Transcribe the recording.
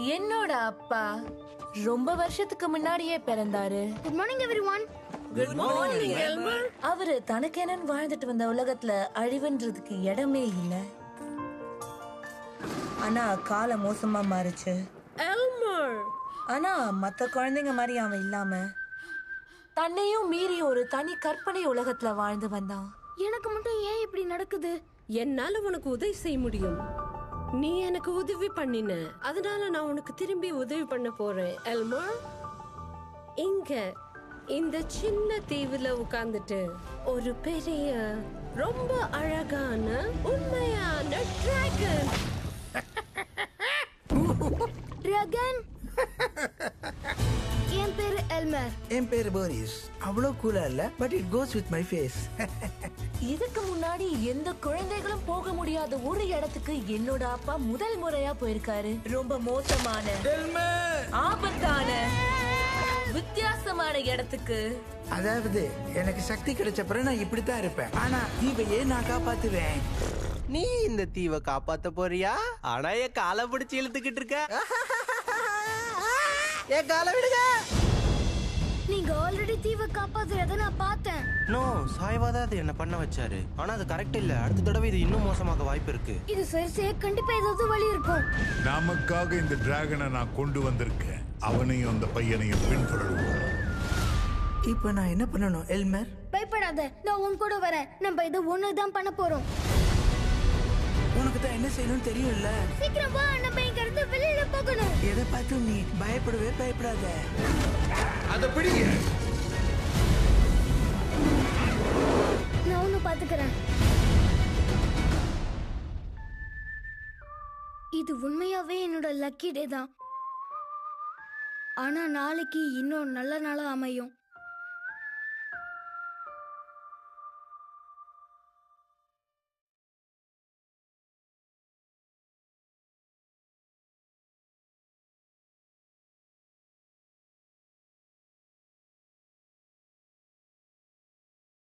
என்னோட அப்பா ரொம்ப வருஷத்துக்கு முன்னாடியே பிறந்தாரு குட் மார்னிங் எவ்ரிவன் அவரு தனக்கெனன்னு வாழ்ந்துட்டு வந்த உலகத்துல அழிவுன்றதுக்கு இடமே இல்ல ஆனா காலம் மோசமா மாறுச்சு ஆனா மத்த குழந்தைங்க மாதிரி அவன் இல்லாம தன்னையும் மீறி ஒரு தனி கற்பனை உலகத்துல வாழ்ந்து வந்தான் எனக்கு மட்டும் ஏன் இப்படி நடக்குது என்னால உனக்கு உதவி செய்ய முடியும் நீ எனக்கு உதவி பண்ணின அதனால நான் உனக்கு திரும்பி உதவி பண்ண போறேன் எல்மர் இங்க இந்த சின்ன தீவுல உட்கார்ந்துட்டு ஒரு பெரிய ரொம்ப அழகான உண்மையான டிராகன் ரகன் என் பேரு எல்மர் என் பேர் போரிஸ் அவ்வளோ கூலா இல்ல but it goes with my face இதுக்கு முன்னாடி எந்த குழந்தைகளும் போக முடியாத ஒரு இடத்துக்கு என்னோட அப்பா முதல் முறையா போயிருக்காரு ரொம்ப மோசமான ஆபத்தான வித்தியாசமான இடத்துக்கு அதாவது எனக்கு சக்தி கிடைச்சப்பறம் நான் இப்படித்தான் இருப்பேன் ஆனா தீவையே நான் காப்பாத்துவேன் நீ இந்த தீவை காப்பாத்த போறியா ஆனா என் காலை பிடிச்சு இழுத்துக்கிட்டு இருக்க என் காலை விடுங்க நீங்க ஆல்ரெடி தீவை காப்பாத்துறத நான் பார்த்தேன் நோ சாய்வாதா அது என்ன பண்ண வச்சாரு ஆனா அது கரெக்ட் இல்ல அடுத்த தடவை இது இன்னும் மோசமாக வாய்ப்பு இருக்கு இது சரி செய்ய கண்டிப்பா ஏதாவது வழி இருக்கும் நமக்காக இந்த டிராகனை நான் கொண்டு வந்திருக்கேன் அவனையும் அந்த பையனையும் பின்தொடருவோம் இப்போ நான் என்ன பண்ணணும் எல்மர் பயப்படாத நான் உன் கூட வரேன் நம்ம இதை ஒண்ணுதான் பண்ண போறோம் உனக்கு தான் என்ன செய்யணும்னு தெரியும்ல சீக்கிரம் வா நம்ம இங்க இருந்து வெளியில போகணும் எதை பார்த்தும் நீ பயப்படவே பயப்படாத அதை பிடிங்க நான் ஒண்ணு பாத்துக்கிறேன் இது உண்மையாவே என்னோட லக்கி டே தான் ஆனா நாளைக்கு இன்னும் நல்ல நாளா அமையும்